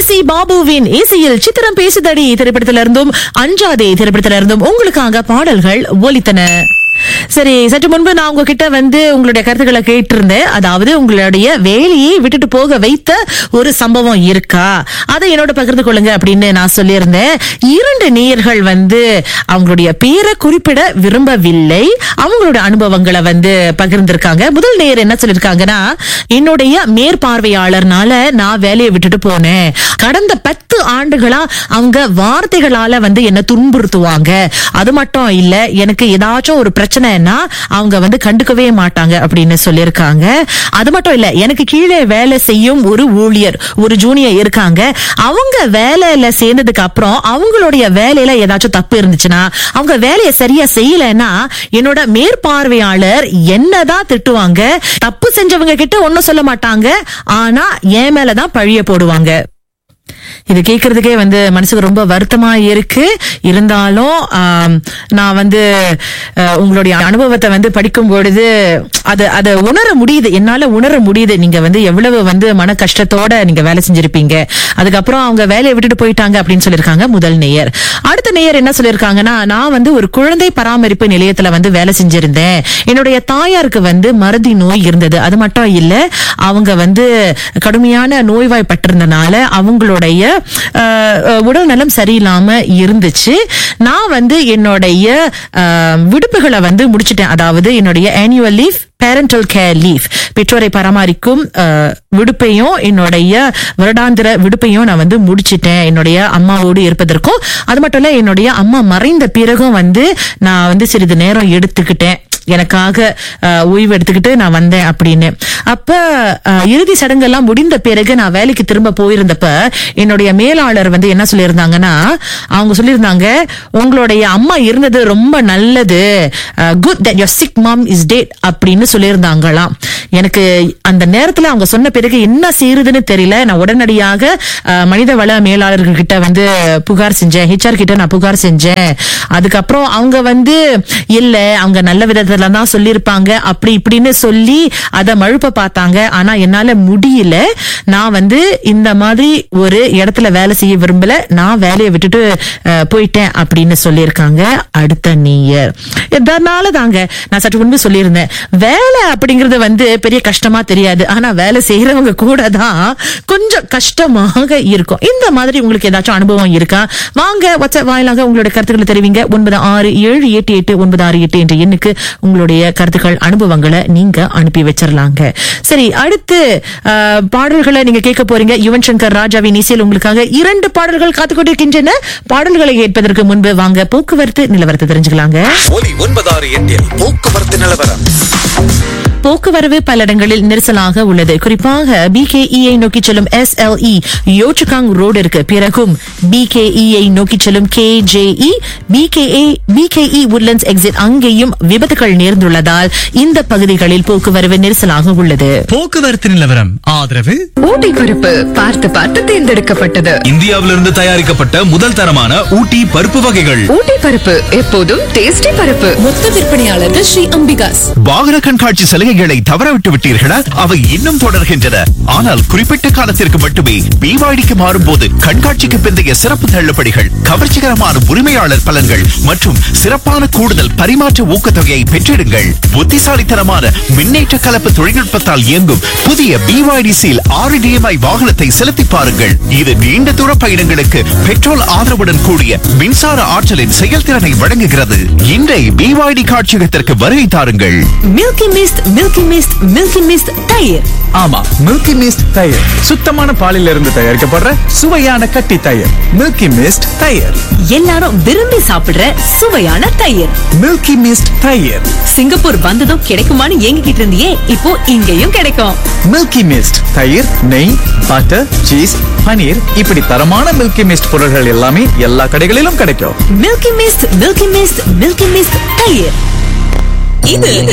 C பாபுவின் இசையில் சித்திரம் பேசுதடி திரைப்படத்திலிருந்தும் அஞ்சாதே திரைப்படத்திலிருந்தும் உங்களுக்காக பாடல்கள் ஒலித்தன சரி சற்று முன்பு நான் உங்ககிட்ட வந்து உங்களுடைய கருத்துக்களை கேட்டிருந்தேன் அதாவது உங்களுடைய வேலையை விட்டுட்டு போக வைத்த ஒரு சம்பவம் இருக்கா அதை என்னோட பகிர்ந்து கொள்ளுங்க அப்படின்னு நான் சொல்லியிருந்தேன் இரண்டு நேயர்கள் வந்து அவங்களுடைய பேரை குறிப்பிட விரும்பவில்லை அவங்களோட அனுபவங்களை வந்து பகிர்ந்திருக்காங்க முதல் நேயர் என்ன சொல்லிருக்காங்கன்னா என்னுடைய மேற்பார்வையாளர்னால நான் வேலையை விட்டுட்டு போனேன் கடந்த பத்து ஆண்டுகளா அவங்க வார்த்தைகளால வந்து என்ன துன்புறுத்துவாங்க அது மட்டும் இல்ல எனக்கு ஏதாச்சும் ஒரு பிரச்சனைன்னா அவங்க வந்து கண்டுக்கவே மாட்டாங்க அப்படின்னு சொல்லியிருக்காங்க அது மட்டும் இல்ல எனக்கு கீழே வேலை செய்யும் ஒரு ஊழியர் ஒரு ஜூனியர் இருக்காங்க அவங்க வேலையில சேர்ந்ததுக்கு அப்புறம் அவங்களுடைய வேலையில ஏதாச்சும் தப்பு இருந்துச்சுன்னா அவங்க வேலையை சரியா செய்யலைன்னா என்னோட மேற்பார்வையாளர் என்னதான் திட்டுவாங்க தப்பு செஞ்சவங்க கிட்ட ஒன்னும் சொல்ல மாட்டாங்க ஆனா என் மேலதான் பழிய போடுவாங்க இது கேக்குறதுக்கே வந்து மனசுக்கு ரொம்ப வருத்தமா இருக்கு இருந்தாலும் ஆம், நான் வந்து அஹ், உங்களுடைய அனுபவத்தை வந்து படிக்கும் பொழுது அது அதை உணர முடியுது என்னால உணர முடியுது நீங்க வந்து எவ்வளவு வந்து மன கஷ்டத்தோட நீங்க வேலை செஞ்சிருப்பீங்க அதுக்கப்புறம் அவங்க வேலையை விட்டுட்டு போயிட்டாங்க அப்படின்னு சொல்லியிருக்காங்க முதல் நேயர் அடுத்த நேயர் என்ன சொல்லியிருக்காங்கன்னா நான் வந்து ஒரு குழந்தை பராமரிப்பு நிலையத்துல வந்து வேலை செஞ்சிருந்தேன் என்னுடைய தாயாருக்கு வந்து மறதி நோய் இருந்தது அது மட்டும் இல்ல அவங்க வந்து கடுமையான நோய்வாய்ப்பட்டிருந்தனால அவங்களுடைய அஹ், அஹ், உடல்நலம் சரியில்லாம இருந்துச்சு நான் வந்து என்னுடைய அஹ், விடுப்புகளை வந்து முடிச்சிட்டேன் அதாவது என்னுடைய annual leave parental care leave பெற்றோரை பராமரிக்கும் அஹ், விடுப்பையும் என்னுடைய வருடாந்திர விடுப்பையும் நான் வந்து முடிச்சிட்டேன் என்னுடைய அம்மாவோடு இருப்பதற்கும் அது மட்டும் இல்ல என்னுடைய அம்மா மறைந்த பிறகும் வந்து நான் வந்து சிறிது நேரம் எடுத்துக்கிட்டேன் எனக்காக அஹ், ஓய்வு எடுத்துக்கிட்டு நான் வந்தேன் அப்படின்னு அப்ப அஹ், இறுதி சடங்கெல்லாம் முடிந்த பிறகு நான் வேலைக்கு திரும்ப போயிருந்தப்ப என்னுடைய மேலாளர் வந்து என்ன சொல்லியிருந்தாங்கன்னா அவங்க சொல்லியிருந்தாங்க உங்களுடைய அம்மா இருந்தது ரொம்ப நல்லது good that your sick mom is dead அப்படின்னு சொல்லியிருந்தாங்களாம் எனக்கு அந்த நேரத்துல அவங்க சொன்ன பிறகு என்ன செய்யறதுன்னு தெரியல நான் உடனடியாக அஹ், மனிதவள மேலாளர்கள் கிட்ட வந்து புகார் செஞ்சேன் ஹெச்ஆர் கிட்ட நான் புகார் செஞ்சேன் அதுக்கப்புறம் அவங்க வந்து இல்ல அவங்க நல்ல விதத்துல தான் சொல்லியிருப்பாங்க அப்படி இப்படின்னு சொல்லி அதை மழுப்ப பார்த்தாங்க ஆனா என்னால முடியல நான் வந்து இந்த மாதிரி ஒரு இடத்துல வேலை செய்ய விரும்பல நான் வேலையை விட்டுட்டு அஹ், போயிட்டேன் அப்படின்னு சொல்லியிருக்காங்க அடுத்த நீயர் இதனால தாங்க நான் சற்று முன்பு சொல்லியிருந்தேன் வேலை அப்படிங்கறது வந்து பெரிய கஷ்டமா தெரியாது ஆனா வேலை செய்யறவங்க கூட தான் கொஞ்சம் கஷ்டமாக இருக்கும் இந்த மாதிரி உங்களுக்கு ஏதாச்சும் அனுபவம் இருக்கா வாங்க வாட்ஸ்அப் வாயிலாக உங்களோட கருத்துக்களை தெரிவிங்க ஒன்பது ஆறு ஏழு எட்டு எட்டு ஒன்பது ஆறு எட்டு என்ற எண்ணுக்கு உங்களுடைய கருத்துக்கள் அனுபவங்களை நீங்க அனுப்பி வச்சிடலாங்க சரி அடுத்து அஹ், பாடல்களை நீங்க கேட்க போறீங்க யுவன் சங்கர் ராஜாவின் இசையில் உங்களுக்காக இரண்டு பாடல்கள் காத்துக்கொண்டிருக்கின்றன பாடல்களை கேட்பதற்கு முன்பு வாங்க போக்குவரத்து நிலவரத்தை தெரிஞ்சுக்கலாங்க ஒலி ஒன்பதாறு எட்டில் போக்குவரத்து நிலவரம் போக்குவரவு பல இடங்களில் நெரிசலாக உள்ளது குறிப்பாக பிகேஇஐ நோக்கி செல்லும் எஸ்எல்இ யோச்சுகாங் ரோடிற்கு பிறகும் பிகேஇஐ நோக்கி செல்லும் KJE PKA PKE Woodlands exit அங்கேயும் விபத்துகள் நேர்ந்துள்ளதால் இந்த பகுதிகளில் போக்குவரவு நெரிசலாக உள்ளது போக்குவரத்து நிலவரம் ஆதரவு ஊட்டி பருப்பு பார்த்து பார்த்து தேர்ந்தெடுக்கப்பட்டது இந்தியாவிலிருந்து தயாரிக்கப்பட்ட முதல் தரமான ஊட்டி பருப்பு வகைகள் ஊட்டி பருப்பு எப்போதும் டேஸ்டி பருப்பு மொத்த விற்பனையாளர்கள் ஸ்ரீ அம்பிகாஸ் வாகன கண்காட்சி சலுகைகளை தவறவிட்டு விட்டீர்களா அவை இன்னும் தொடர்கின்றன ஆனால் குறிப்பிட்ட காலத்திற்கு மட்டுமே பிவாடிக்கு மாறும்போது கண்காட்சிக்கு பிந்தைய சிறப்பு தள்ளுபடிகள் கவர்ச்சிகரமான உரிமையாளர் பலன்கள் மற்றும் சிறப்பான கூடுதல் பரிமாற்ற ஊக்கத்தொகையை பெற்றிடுங்கள் புத்திசாலித்தனமான மின்னேற்ற கலப்பு தொழில்நுட்பத்தால் இயங்கும் புதிய பிவாய்டி சீல் ஆறு டிஎம்ஐ வாகனத்தை செலுத்தி பாருங்கள் இது நீண்ட தூர பயணங்களுக்கு பெட்ரோல் ஆதரவுடன் கூடிய மின்சார ஆற்றலின் செயல்திறனை வழங்குகிறது இன்றை பிவாய்டி காட்சியகத்திற்கு வருகை தாருங்கள் milky mist milky mist milky mist தயிர் ஆமா மில்கி மிஸ்ட் தயிர் சுத்தமான பாலில் இருந்து தயாரிக்கப்படுற சுவையான கட்டி தயிர் மில்கி மிஸ்ட் தயிர் எல்லாரும் விரும்பி சாப்பிடுற சுவையான தயிர் மில்கி மிஸ்ட் தயிர் சிங்கப்பூர் வந்ததும் கிடைக்குமான்னு ஏங்கிக்கிட்டு இருந்தியே இப்போ இங்கேயும் கிடைக்கும் மில்கி மிஸ்ட் தயிர் நெய் பட்டர் சீஸ் பனீர் இப்படி தரமான மில்கி மிஸ்ட் பொருட்கள் எல்லாமே எல்லா கடைகளிலும் கிடைக்கும் milky mist milky mist milky mist தயிர் இது